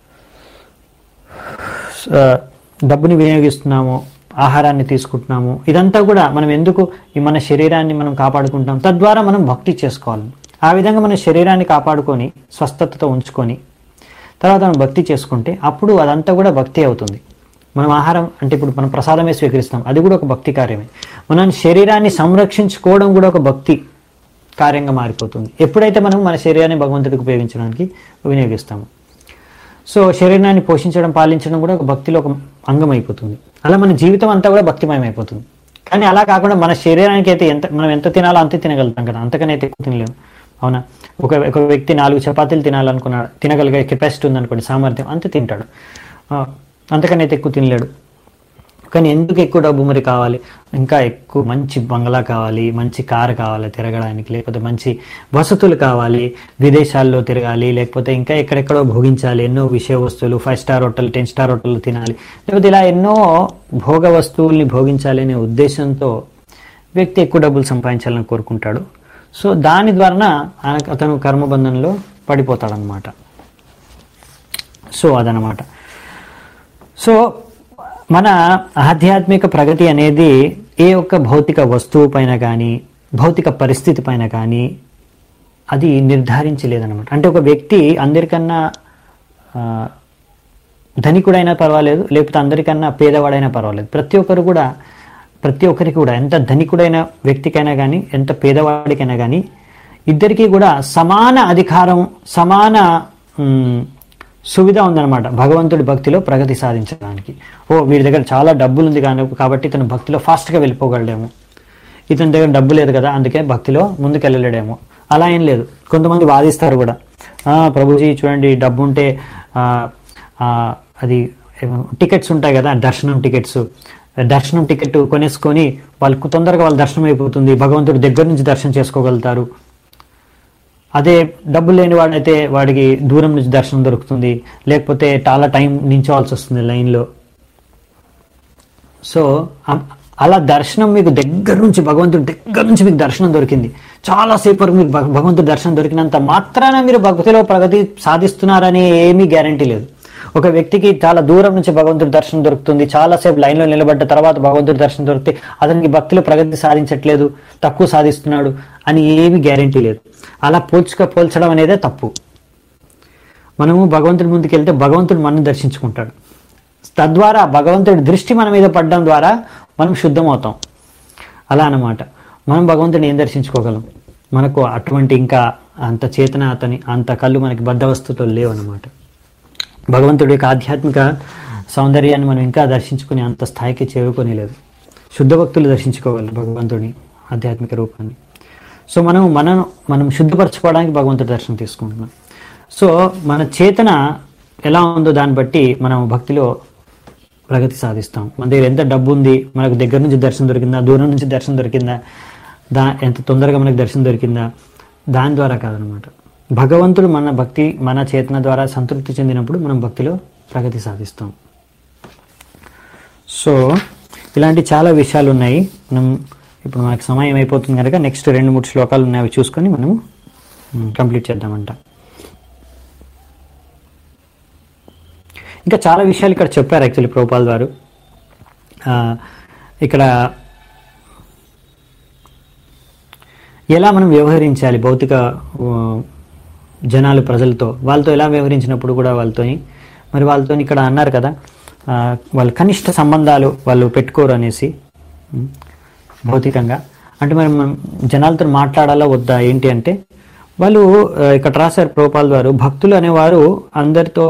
ఆ, డబ్బుని వినియోగిస్తున్నామో ఆహారాన్ని తీసుకుంటున్నాము ఇదంతా కూడా మనం ఎందుకు ఈ మన శరీరాన్ని మనం కాపాడుకుంటాం తద్వారా మనం భక్తి చేసుకోవాలి ఆ విధంగా మన శరీరాన్ని కాపాడుకొని స్వస్థతతో ఉంచుకొని తర్వాత మనం భక్తి చేసుకుంటే అప్పుడు అదంతా కూడా భక్తి అవుతుంది మనం ఆహారం అంటే ఇప్పుడు మనం ప్రసాదమే స్వీకరిస్తాం అది కూడా ఒక భక్తి కార్యమే మనం శరీరాన్ని సంరక్షించుకోవడం కూడా ఒక భక్తి కార్యంగా మారిపోతుంది ఎప్పుడైతే మనం మన శరీరాన్ని భగవంతుడికి ఉపయోగించడానికి వినియోగిస్తాము సో శరీరాన్ని పోషించడం పాలించడం కూడా ఒక భక్తిలో ఒక అంగం అయిపోతుంది అలా మన జీవితం అంతా కూడా భక్తిమయం అయిపోతుంది కానీ అలా కాకుండా మన శరీరానికి అయితే ఎంత మనం ఎంత తినాలో అంతే తినగలుగుతాం కదా అంతకనే అయితే ఎక్కువ తినలేము అవునా ఒక ఒక వ్యక్తి నాలుగు చపాతీలు తినాలనుకున్నాడు తినగలిగే కెపాసిటీ ఉందనుకోండి సామర్థ్యం అంతే తింటాడు ఆ, అంతకనైతే ఎక్కువ తినలేడు కానీ ఎందుకు ఎక్కువ డబ్బు మరి కావాలి ఇంకా ఎక్కువ మంచి బంగ్లా కావాలి మంచి కారు కావాలి తిరగడానికి లేకపోతే మంచి వసతులు కావాలి విదేశాల్లో తిరగాలి లేకపోతే ఇంకా ఎక్కడెక్కడో భోగించాలి ఎన్నో విషయ వస్తువులు five star hotel ten star hotel తినాలి లేకపోతే ఇలా ఎన్నో భోగ వస్తువుల్ని భోగించాలి అనే ఉద్దేశంతో వ్యక్తి ఎక్కువ డబ్బులు సంపాదించాలని కోరుకుంటాడు సో దాని ద్వారా ఆయన- అతను కర్మబంధంలో పడిపోతాడనమాట సో అదనమాట సో మన ఆధ్యాత్మిక ప్రగతి అనేది ఏ ఒక్క భౌతిక వస్తువు పైన కానీ భౌతిక పరిస్థితి పైన కానీ అది నిర్ధారించలేదన్నమాట అంటే ఒక వ్యక్తి అందరికన్నా ఆ, ధనికుడైనా పర్వాలేదు లేకపోతే అందరికన్నా పేదవాడైనా పర్వాలేదు ప్రతి ఒక్కరు కూడా ప్రతి ఒక్కరికి కూడా ఎంత ధనికుడైన వ్యక్తికైనా కానీ ఎంత పేదవాడికైనా కానీ ఇద్దరికీ కూడా సమాన అధికారం సమాన మ్, సువిధ ఉందన్నమాట భగవంతుడి భక్తిలో ప్రగతి సాధించడానికి ఓ వీడి దగ్గర చాలా డబ్బులు ఉంది కానీ కాబట్టి ఇతను భక్తిలో ఫాస్ట్గా వెళ్ళిపోగలడేమో ఇతని దగ్గర డబ్బు లేదు కదా అందుకే భక్తిలో ముందుకు వెళ్ళలేడేమో అలా ఏం లేదు కొంతమంది వాదిస్తారు కూడా "ఆ, ప్రభుజీ చూడండి డబ్బు ఉంటే ఆ, ఆ, అది ఏమో టికెట్స్ ఉంటాయి కదా దర్శనం టికెట్స్ దర్శనం టికెట్ కొనేసుకొని వాళ్ళకు తొందరగా వాళ్ళ దర్శనం అయిపోతుంది భగవంతుడి దగ్గర నుంచి దర్శనం చేసుకోగలుగుతారు అదే డబ్బు లేని వాడైతే వాడికి దూరం నుంచి దర్శనం దొరుకుతుంది లేకపోతే చాలా టైం నించోవాల్సి వస్తుంది లైన్లో సో అ- అలా దర్శనం మీకు దగ్గర నుంచి భగవంతుడి దగ్గర నుంచి మీకు దర్శనం దొరికింది చాలాసేపు వరకు మీకు భగ- భగవంతుడి దర్శనం దొరికినంత మాత్రాన మీరు భక్తిలో ప్రగతి సాధిస్తున్నారని ఏమీ గ్యారంటీ లేదు ఒక వ్యక్తికి చాలా దూరం నుంచి భగవంతుడి దర్శనం దొరుకుతుంది చాలాసేపు లైన్లో నిలబడ్డ తర్వాత భగవంతుడి దర్శనం దొరికితే అతనికి భక్తిలో ప్రగతి సాధించట్లేదు తక్కువ సాధిస్తున్నాడు అని ఏమీ గ్యారంటీ లేదు అలా పోల్చుక పోల్చడం అనేదే తప్పు మనము భగవంతుడి ముందుకు వెళ్తే భగవంతుడు మనల్ని దర్శించుకుంటాడు తద్వారా భగవంతుడి దృష్టి మన మీద పడడం ద్వారా మనం శుద్ధమవుతాం అలా అన్నమాట మనం భగవంతుని ఏం దర్శించుకోగలం మనకు అటువంటి ఇంకా అంత చేతన అతని అంత కళ్ళు మనకి బద్ధ వస్తువుతో లేవు అన్నమాట భగవంతుడి యొక్క ఆధ్యాత్మిక సౌందర్యాన్ని మనం ఇంకా దర్శించుకునే అంత స్థాయికి చేరుకొని లేదు శుద్ధ భక్తులు దర్శించుకోగలరు భగవంతుడి ఆధ్యాత్మిక రూపాన్ని సో మనం మనం మనం శుద్ధపరచుకోవడానికి భగవంతుడి దర్శనం తీసుకుంటున్నాం సో మన చేతన ఎలా ఉందో దాన్ని బట్టి మనం భక్తిలో ప్రగతి సాధిస్తాం మన దగ్గర ఎంత డబ్బు ఉంది మనకు దగ్గర నుంచి దర్శనం దొరికిందా దూరం నుంచి దర్శనం దొరికిందా దా ఎంత తొందరగా మనకు దర్శనం దొరికిందా దాని ద్వారా కాదనమాట భగవంతుడు మన భక్తి మన చేతన ద్వారా సంతృప్తి చెందినప్పుడు మనం భక్తిలో ప్రగతి సాధిస్తాం సో ఇలాంటి చాలా విషయాలు ఉన్నాయి మనం ఇప్పుడు మనకు సమయం అయిపోతుంది కనుక నెక్స్ట్ రెండు మూడు శ్లోకాలు ఉన్నాయి అవి చూసుకొని మనము కంప్లీట్ చేద్దామంట ఇంకా చాలా విషయాలు ఇక్కడ చెప్పారు యాక్చువల్లీ ప్రోపాల్ గారు ఆ, ఇక్కడ ఎలా మనం వ్యవహరించాలి భౌతిక ఆ, జనాలు ప్రజలతో వాళ్ళతో ఎలా వ్యవహరించినప్పుడు కూడా వాళ్ళతో మరి వాళ్ళతో ఇక్కడ అన్నారు కదా ఆ, వాళ్ళ కనిష్ట సంబంధాలు వాళ్ళు పెట్టుకోరు అనేసి ఉం, భౌతికంగా అంటే మరి మనం జనాలతో మాట్లాడాలా వద్దా ఏంటి అంటే వాళ్ళు ఆ, ఇక్కడ రాశారు ప్రోపాల్ వారు భక్తులు అనేవారు అందరితో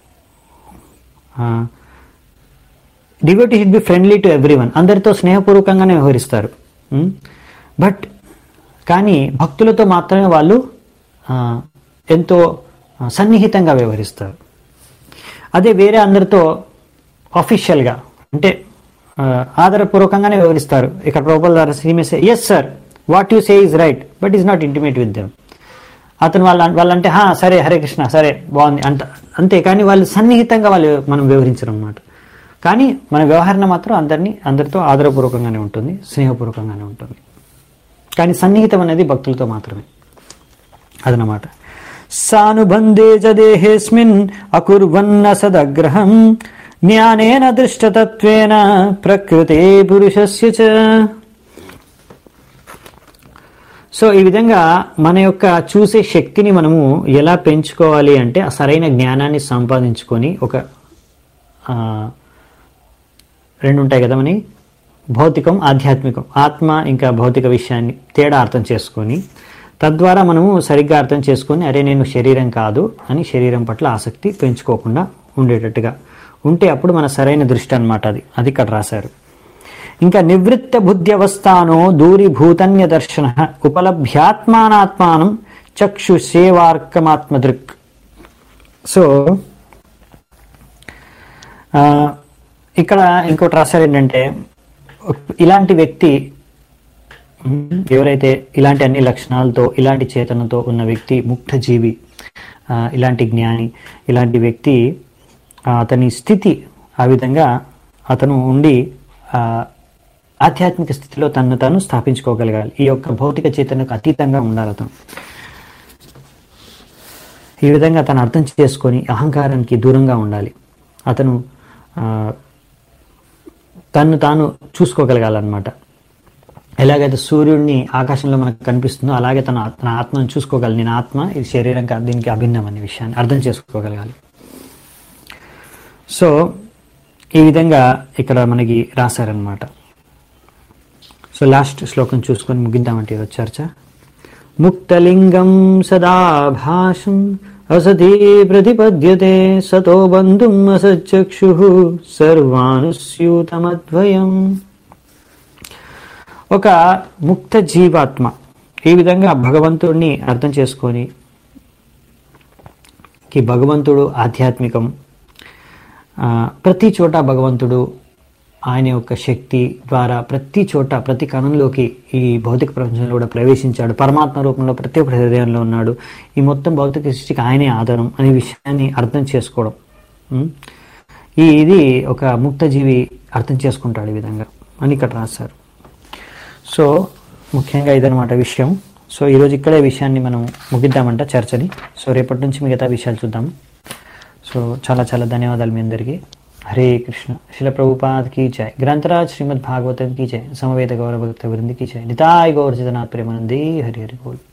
devotee should be friendly to everyone అందరితో స్నేహపూర్వకంగానే వ్యవహరిస్తారు బట్ కానీ భక్తులతో మాత్రమే వాళ్ళు ఆ, ఎంతో ఆ, సన్నిహితంగా వ్యవహరిస్తారు అదే వేరే అందరితో అఫీషియల్గా అంటే ఆ, ఆదరపూర్వకంగానే వ్యవహరిస్తారు ఇక్కడ ప్రోపల్ ద్వారా సీమెస్ yes sir what you say is right but is not intimate with them అతను వాళ్ళ వాళ్ళంటే "హా, సరే హరే కృష్ణ సరే బాగుంది అంత అంతే కానీ వాళ్ళు సన్నిహితంగా వాళ్ళు మనం వ్యవహరించరు అనమాట కానీ మన వ్యవహరణ మాత్రం అందరినీ అందరితో ఆదరపూర్వకంగానే ఉంటుంది స్నేహపూర్వకంగానే ఉంటుంది కానీ సన్నిహితం అనేది భక్తులతో మాత్రమే అదనమాట సానుబంధే చ దేహేస్మిన్ అకుర్వన్న సదగ్రహం జ్ఞానేన దృష్టతత్వేన ప్రకృతే పురుషస్య చ సో ఈ విధంగా మన యొక్క చూసే శక్తిని మనము ఎలా పెంచుకోవాలి అంటే ఆ సరైన జ్ఞానాన్ని సంపాదించుకొని ఒక ఆ, రెండు ఉంటాయి కదా మని భౌతికం ఆధ్యాత్మికం ఆత్మ ఇంకా భౌతిక విషయాన్ని తేడా అర్థం చేసుకొని తద్వారా మనము సరిగ్గా అర్థం చేసుకొని అరే నేను శరీరం కాదు అని శరీరం పట్ల ఆసక్తి పెంచుకోకుండా ఉండేటట్టుగా ఉంటే అప్పుడు మన సరైన దృష్టి అన్నమాట అది అది ఇక్కడ రాశారు ఇంకా నివృత్త బుద్ధ్యవస్థానో దూరీభూతన్య దర్శన ఉపలభ్యాత్మానాత్మానం చక్షు సేవార్కమాత్మదృక్ సో ఆ, ఇక్కడ ఇంకోటి రాశారు ఏంటంటే ఇలాంటి వ్యక్తి ఉమ్, ఎవరైతే ఇలాంటి అన్ని లక్షణాలతో ఇలాంటి చేతనతో ఉన్న వ్యక్తి ముక్త జీవి ఆ, ఇలాంటి జ్ఞాని ఇలాంటి వ్యక్తి ఆ, అతని స్థితి ఆ విధంగా అతను ఉండి ఆ, ఆధ్యాత్మిక స్థితిలో తను తాను స్థాపించుకోగలగాలి ఈ యొక్క భౌతిక చేతనకు అతీతంగా ఉండాలి అతను ఈ విధంగా తను అర్థం చేసుకొని అహంకారానికి దూరంగా ఉండాలి అతను ఆ, తను తాను చూసుకోగలగాలన్నమాట ఎలాగైతే సూర్యుడిని ఆకాశంలో మనకు కనిపిస్తుందో అలాగే తన తన ఆత్మను చూసుకోగలి నేను ఆత్మ ఇది శరీరం కాదు దీనికి అభిన్నం అనే విషయాన్ని అర్థం చేసుకోగలగాలి సో ఈ విధంగా ఇక్కడ మనకి రాశారనమాట సో లాస్ట్ శ్లోకం చూసుకొని ముగిద్దామంటే ఈరోజు చర్చ ముక్తలింగం సదా భాషం అసతి ప్రతిపద్యతే సతో బంధుం అసచక్షు సర్వానుస్యూతమద్వయం ఒక ముక్త జీవాత్మ ఈ విధంగా భగవంతుడిని అర్థం చేసుకొని ఈ భగవంతుడు ఆధ్యాత్మికం ఆ, ప్రతి చోట భగవంతుడు ఆయన యొక్క శక్తి ద్వారా ప్రతి చోట ప్రతి కణంలోకి ఈ భౌతిక ప్రపంచంలో కూడా ప్రవేశించాడు పరమాత్మ రూపంలో ప్రతి ఒక్క హృదయంలో ఉన్నాడు ఈ మొత్తం భౌతిక సృష్టికి ఆయనే ఆధారం అనే విషయాన్ని అర్థం చేసుకోవడం ఉం? ఈ ఇది ఒక ముక్త జీవి అర్థం చేసుకుంటాడు ఈ విధంగా అని ఇక్కడ రాశారు సో ముఖ్యంగా ఇదనమాట విషయం సో ఈరోజు ఇక్కడే విషయాన్ని మనం ముగిద్దామంట చర్చని సో రేపటి నుంచి మిగతా విషయాలు చూద్దాం సో చాలా చాలా ధన్యవాదాలు మీ అందరికీ హరే కృష్ణ శిల ప్రభుపాద్ కీ జయ గ్రంథరాజ్ శ్రీమద్ భాగవతం కీ జయ సమవేత గౌరవ భక్త వృంది కీ జయ నితాయ్ గౌరజితనాథ్ ప్రేమానందే హరి హరి బోల్